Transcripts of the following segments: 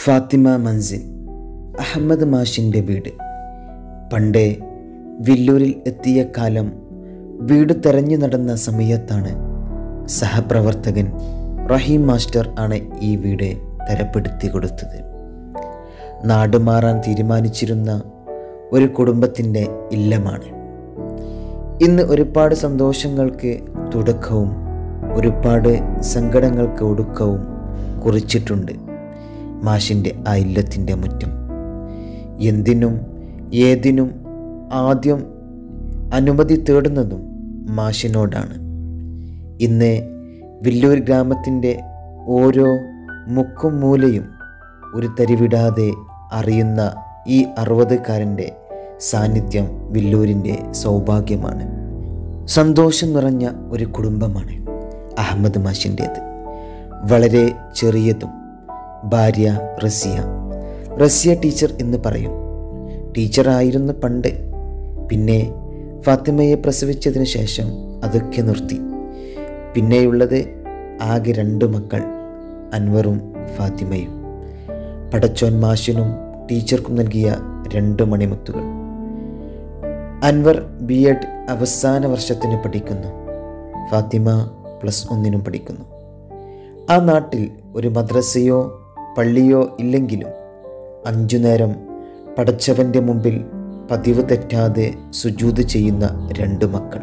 ഫാത്തിമ മൻസിൽ അഹമ്മദ് മാഷിൻ്റെ വീട് പണ്ടേ വില്ലൂരിൽ എത്തിയ കാലം വീട് തെരഞ്ഞു നടന്ന സമയത്താണ് സഹപ്രവർത്തകൻ റഹീം മാസ്റ്റർ ആണ് ഈ വീട് തരപ്പെടുത്തി കൊടുത്തത് നാട് മാറാൻ തീരുമാനിച്ചിരുന്ന ഒരു കുടുംബത്തിൻ്റെ ഇല്ലമാണ് ഇന്ന് ഒരുപാട് സന്തോഷങ്ങൾക്ക് തുടക്കവും ഒരുപാട് സങ്കടങ്ങൾക്ക് ഒടുക്കവും കുറിച്ചിട്ടുണ്ട് മാഷിൻ്റെ ആ ഇല്ലത്തിൻ്റെ മുറ്റം എന്തിനും ഏതിനും ആദ്യം അനുമതി തേടുന്നതും മാഷിനോടാണ് ഇന്ന് വില്ലൂർ ഗ്രാമത്തിൻ്റെ ഓരോ മുക്കും മൂലയും ഒരു തരിവിടാതെ അറിയുന്ന ഈ അറുപതുകാരൻ്റെ സാന്നിധ്യം വില്ലൂരിൻ്റെ സൗഭാഗ്യമാണ് സന്തോഷം നിറഞ്ഞ ഒരു കുടുംബമാണ് അഹമ്മദ് മാഷിൻ്റേത് വളരെ ചെറിയതും ഭാര്യ റസിയ റസിയ ടീച്ചർ എന്ന് പറയും ടീച്ചറായിരുന്നു പണ്ട് പിന്നെ ഫാത്തിമയെ പ്രസവിച്ചതിന് ശേഷം അതൊക്കെ നിർത്തി പിന്നെയുള്ളത് ആകെ രണ്ട് മക്കൾ അൻവറും ഫാത്തിമയും പടച്ചോൻ മാഷിനും ടീച്ചർക്കും നൽകിയ രണ്ട് മണിമുത്തുകൾ അൻവർ ബി എഡ് അവസാന വർഷത്തിന് പഠിക്കുന്നു ഫാത്തിമ പ്ലസ് ഒന്നിനും പഠിക്കുന്നു ആ നാട്ടിൽ ഒരു മദ്രസയോ പള്ളിയോ ഇല്ലെങ്കിലും അഞ്ചു നേരം പടച്ചവൻ്റെ മുമ്പിൽ പതിവ് തെറ്റാതെ സുജൂത് ചെയ്യുന്ന രണ്ട് മക്കൾ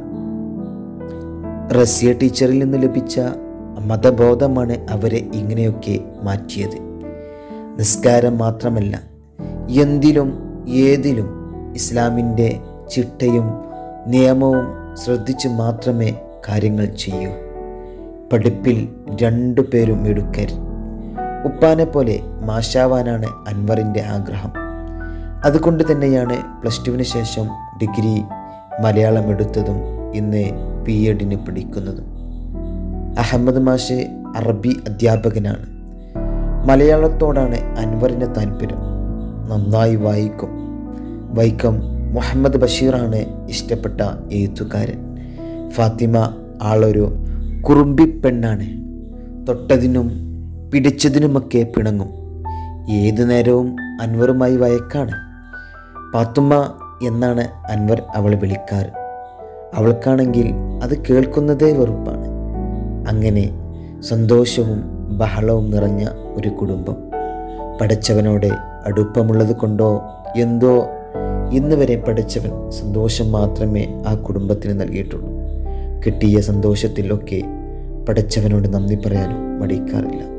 റസിയ ടീച്ചറിൽ നിന്ന് ലഭിച്ച മതബോധമാണ് അവരെ ഇങ്ങനെയൊക്കെ മാറ്റിയത് നിസ്കാരം മാത്രമല്ല എന്തിലും ഏതിലും ഇസ്ലാമിൻ്റെ ചിട്ടയും നിയമവും ശ്രദ്ധിച്ച് മാത്രമേ കാര്യങ്ങൾ ചെയ്യൂ പഠിപ്പിൽ രണ്ടു പേരും മിടുക്കർ ഉപ്പാനെ പോലെ മാഷാവാനാണ് അൻവറിൻ്റെ ആഗ്രഹം അതുകൊണ്ട് തന്നെയാണ് പ്ലസ് ടുവിന് ശേഷം ഡിഗ്രി മലയാളം എടുത്തതും ഇന്ന് പി എഡിന് പഠിക്കുന്നതും അഹമ്മദ് മാഷ് അറബി അധ്യാപകനാണ് മലയാളത്തോടാണ് അൻവറിന് താല്പര്യം നന്നായി വായിക്കും വൈക്കം മുഹമ്മദ് ബഷീറാണ് ഇഷ്ടപ്പെട്ട എഴുത്തുകാരൻ ഫാത്തിമ ആളൊരു കുറുമ്പി പെണ്ണാണ് തൊട്ടതിനും പിടിച്ചതിനുമൊക്കെ പിണങ്ങും ഏതു നേരവും അൻവറുമായി വയക്കാണ് പാത്തുമ്മ എന്നാണ് അൻവർ അവളെ വിളിക്കാറ് അവൾക്കാണെങ്കിൽ അത് കേൾക്കുന്നതേ വെറുപ്പാണ് അങ്ങനെ സന്തോഷവും ബഹളവും നിറഞ്ഞ ഒരു കുടുംബം പഠിച്ചവനോട് അടുപ്പമുള്ളത് കൊണ്ടോ എന്തോ ഇന്ന് വരെ പഠിച്ചവൻ സന്തോഷം മാത്രമേ ആ കുടുംബത്തിന് നൽകിയിട്ടുള്ളൂ കിട്ടിയ സന്തോഷത്തിലൊക്കെ പഠിച്ചവനോട് നന്ദി പറയാനും മടിക്കാറില്ല